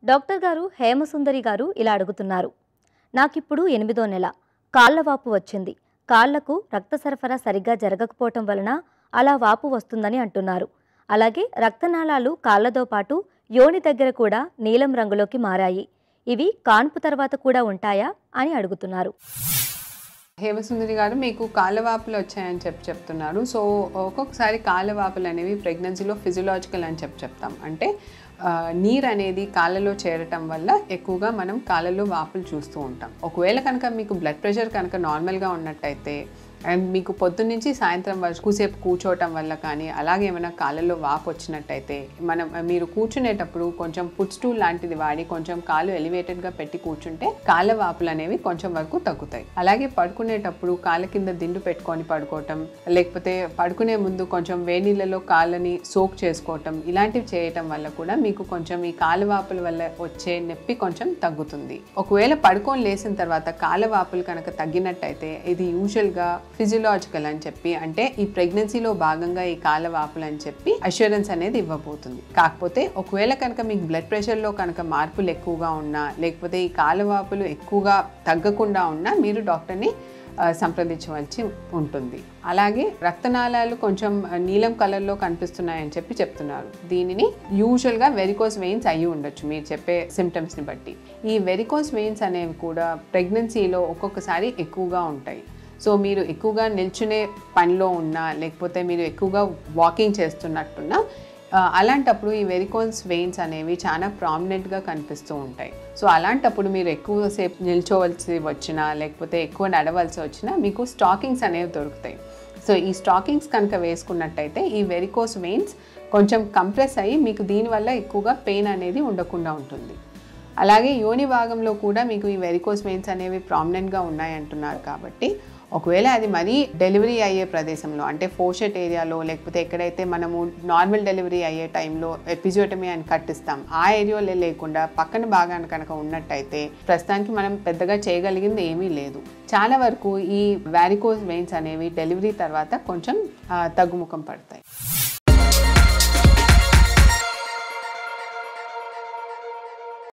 doctor గారు హేమసుందరి గారు ఇలా అడుగుతున్నారు నాకిప్పుడు ఎనిమిదో నెల కాళ్ళ వాపు వచ్చింది కాళ్లకు రక్త సరఫరా సరిగ్గా జరగకపోవటం వలన అలా వాపు వస్తుందని అంటున్నారు అలాగే రక్తనాళాలు కాళ్లతో పాటు యోని దగ్గర కూడా నీలం రంగులోకి మారాయి ఇవి కాన్పు తర్వాత కూడా ఉంటాయా అని అడుగుతున్నారు హేమసుందరి గారు మీకు కాళ్ళవాపులు వచ్చాయని చెప్పి చెప్తున్నారు సో ఒక్కొక్కసారి కాళ్ళవాపులు అనేవి ప్రెగ్నెన్సీలో ఫిజియలాజికల్ అని చెప్పి చెప్తాం అంటే ఆ, నీరు అనేది కాళ్ళలో చేరటం వల్ల ఎక్కువగా మనం కాళ్ళలో వాపులు చూస్తూ ఉంటాం ఒకవేళ కనుక మీకు బ్లడ్ ప్రెషర్ కనుక నార్మల్గా ఉన్నట్టయితే అండ్ మీకు పొద్దున్న నుంచి సాయంత్రం వరకు కూసేపు కూర్చోవటం వల్ల కానీ అలాగే ఏమైనా కాళ్ళలో వాపు వచ్చినట్టయితే మనం మీరు కూర్చునేటప్పుడు కొంచెం ఫుడ్ స్టూల్ లాంటిది వాడి కొంచెం కాలు ఎలివేటెడ్గా పెట్టి కూర్చుంటే కాళ్ళ వాపులు అనేవి కొంచెం వరకు తగ్గుతాయి అలాగే పడుకునేటప్పుడు కాళ్ళ కింద దిండు పెట్టుకొని పడుకోవటం లేకపోతే పడుకునే ముందు కొంచెం వేడినీళ్ళలో కాళ్ళని సోక్ చేసుకోవటం ఇలాంటివి చేయటం వల్ల కూడా మీకు కొంచెం ఈ కాళ్ళ వాపుల వల్ల వచ్చే నొప్పి కొంచెం తగ్గుతుంది ఒకవేళ పడుకొని లేచిన తర్వాత కాళ్ళ వాపులు కనుక తగ్గినట్టయితే ఇది యూజువల్గా ఫిజియలాజికల్ అని చెప్పి అంటే ఈ ప్రెగ్నెన్సీలో భాగంగా ఈ కాళ్ళ వాపులు అని చెప్పి అష్యూరెన్స్ అనేది ఇవ్వబోతుంది కాకపోతే ఒకవేళ కనుక మీకు బ్లడ్ ప్రెషర్లో కనుక మార్పులు ఎక్కువగా ఉన్నా లేకపోతే ఈ కాళ్ళ వాపులు ఎక్కువగా తగ్గకుండా ఉన్నా మీరు డాక్టర్ని ఆ, సంప్రదించవలసి ఉంటుంది అలాగే రక్తనాళాలు కొంచెం నీలం కలర్లో కనిపిస్తున్నాయని చెప్పి చెప్తున్నారు దీనిని యూజువల్గా వెరికోస్ వెయిన్స్ అయ్యి ఉండొచ్చు మీరు చెప్పే సిమ్టమ్స్ని బట్టి ఈ వెరికోస్ వెయిన్స్ అనేవి కూడా ప్రెగ్నెన్సీలో ఒక్కొక్కసారి ఎక్కువగా ఉంటాయి సో మీరు ఎక్కువగా నిల్చునే పనిలో ఉన్నా లేకపోతే మీరు ఎక్కువగా వాకింగ్ చేస్తున్నట్టున్నా ఆ, అలాంటప్పుడు ఈ వెరికోన్స్ వెయిన్స్ అనేవి చాలా ప్రామినెంట్గా కనిపిస్తూ ఉంటాయి సో అలాంటప్పుడు మీరు ఎక్కువసేపు నిల్చోవలసి వచ్చినా లేకపోతే ఎక్కువ నడవలసి వచ్చినా మీకు స్టాకింగ్స్ అనేవి దొరుకుతాయి సో ఈ స్టాకింగ్స్ కనుక వేసుకున్నట్టయితే ఈ వెరికోస్ వెయిన్స్ కొంచెం కంప్రెస్ అయ్యి మీకు దీనివల్ల ఎక్కువగా పెయిన్ అనేది ఉండకుండా ఉంటుంది అలాగే యోని భాగంలో కూడా మీకు ఈ వెరికోస్ వెయిన్స్ అనేవి ప్రామినెంట్గా ఉన్నాయంటున్నారు కాబట్టి ఒకవేళ అది మరీ డెలివరీ అయ్యే ప్రదేశంలో అంటే ఫోషెట్ ఏరియాలో లేకపోతే ఎక్కడైతే మనము నార్మల్ డెలివరీ అయ్యే టైంలో ఎపిజియోటమీ అని కట్టిస్తాం ఆ ఏరియాలో లేకుండా పక్కన భాగాన్ని కనుక ఉన్నట్టయితే ప్రస్తుతానికి మనం పెద్దగా చేయగలిగింది ఏమీ లేదు చాలా వరకు ఈ వ్యారికోస్ వెయిన్స్ అనేవి డెలివరీ తర్వాత కొంచెం ఆ, తగ్గుముఖం పడతాయి